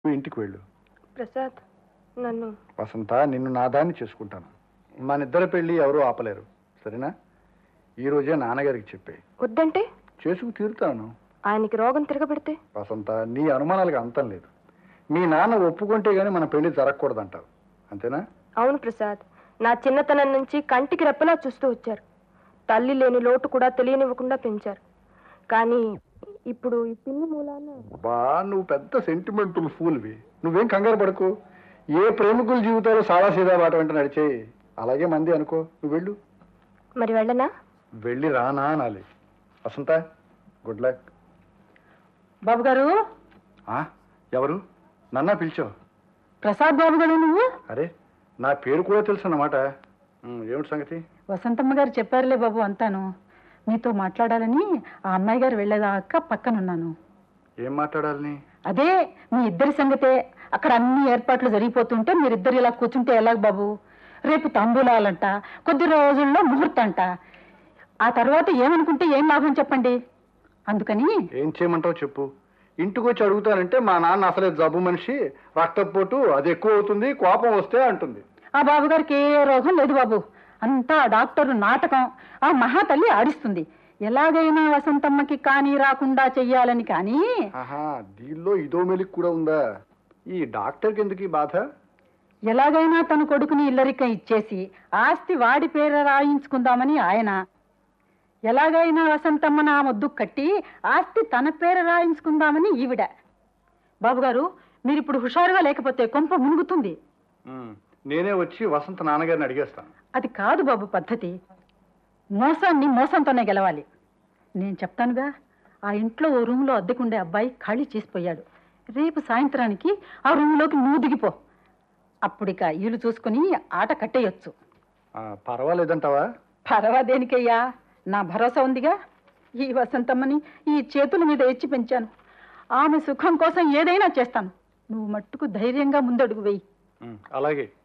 నువ్వు ఇంటికి వెళ్ళు ప్రసాద్ నన్ను వసంత నిన్ను నాదాన్ని చేసుకుంటాను మన ఇద్దరి పెళ్ళి ఎవరూ ఆపలేరు సరేనా ఈ రోజే నాన్నగారికి చెప్పే వద్దంటే చేసుకు తీరుతాను ఆయనకి రోగం తిరగబెడితే వసంత నీ అనుమానాలకు అంతం లేదు మీ నాన్న ఒప్పుకుంటే గానీ మన పెళ్లి జరగకూడదంటావు అంతేనా అవును ప్రసాద్ నా చిన్నతనం నుంచి కంటికి రెప్పలా చూస్తూ వచ్చారు తల్లి లేని లోటు కూడా తెలియనివ్వకుండా పెంచారు కానీ ఇప్పుడు ఈ పిన్ని మూలాన బా నువ్వు పెద్ద సెంటిమెంటల్ ఫూల్వి నువ్వేం కంగారు పడకు ఏ ప్రేమికుల జీవితాలు సాదా సీదా బాట వెంట నడిచే అలాగే మంది అనుకో నువ్వు వెళ్ళు మరి వెళ్ళనా వెళ్ళి రానా అనాలి వసంత గుడ్ లక్ బాబు గారు ఎవరు నన్నా పిలిచావు ప్రసాద్ బాబు గారు నువ్వు అరే నా పేరు కూడా తెలుసు అన్నమాట ఉమ్, ఏమిటి సంగతి వసంతమ్మ గారు చెప్పారులే బాబు అంతాను మీతో మాట్లాడాలని ఆ అమ్మాయి గారు వెళ్ళేదాకా పక్కనున్నాను ఏం మాట్లాడాలని అదే మీ ఇద్దరి సంగతే అక్కడ అన్ని ఏర్పాట్లు జరిగిపోతుంటే మీరిద్దరు ఇలా కూర్చుంటే ఎలాగ బాబు రేపు తంబూలాలంట కొద్ది రోజుల్లో ముహూర్తంట ఆ తర్వాత ఏమనుకుంటే ఏం లాభం చెప్పండి అందుకని ఏం చేయమంటావు చెప్పు ఇంటికి వచ్చి అడుగుతానంటే మా నాన్న అసలే జబ్బు మనిషి రక్తపోటు అది ఎక్కువ అవుతుంది కోపం వస్తే అంటుంది ఆ బాబు గారికి ఏ రోగం లేదు బాబు అంతా ఆ డాక్టర్ నాటకం ఆ మహాతల్లి ఆడిస్తుంది ఎలాగైనా వసంతమ్మకి కానీ రాకుండా చెయ్యాలని కానీ ఆహా దీనిలో ఇదో మెలిక్ కూడా ఉందా ఈ డాక్టర్కి ఎందుకు ఈ బాధ ఎలాగైనా తన కొడుకుని ఇల్లరికం ఇచ్చేసి ఆస్తి వాడి పేర రాయించుకుందామని ఆయన ఎలాగైనా వసంతమ్మ నా ముద్దు కట్టి ఆస్తి తన పేర రాయించుకుందామని ఈవిడ బాబుగారు మీరు ఇప్పుడు హుషారుగా లేకపోతే కొంప మునుగుతుంది ఉమ్, నేనే వచ్చి వసంత నాన్నగారిని అడిగేస్తాను అది కాదు బాబు పద్ధతి మోసాన్ని మోసంతోనే గెలవాలి నేను చెప్తానుగా ఆ ఇంట్లో ఓ రూమ్లో అద్దెకుండే అబ్బాయి ఖాళీ చేసిపోయాడు రేపు సాయంత్రానికి ఆ రూమ్లోకి నువ్వు దిగిపో అప్పుడిక ఇల్లు చూసుకుని ఆట కట్టేయొచ్చు ఆ, పర్వాలేదంటావా పర్వాదేనికయ్యా నా భరోసా ఉందిగా ఈ వసంతమ్మని ఈ చేతుల మీద ఎచ్చి పెంచాను ఆమె సుఖం కోసం ఏదైనా చేస్తాను నువ్వు మట్టుకు ధైర్యంగా ముందడుగు వెయ్యి ఉమ్, అలాగే